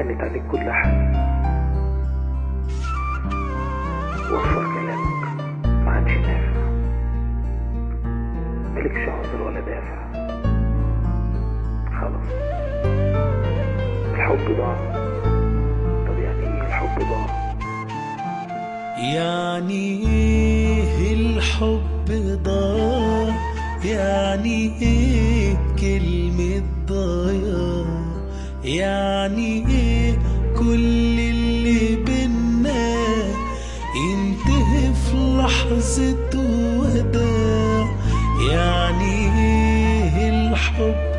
هانت عليك كل حاجة وفر كلامك ما عادش نافع ملكش عذر ولا دافع خلاص الحب ضاع طب يعني ايه الحب ضاع يعني ايه الحب ضاع يعني ايه كلمة ضياع يعني ايه كل اللي بينا ينتهي في لحظة وداع يعني ايه الحب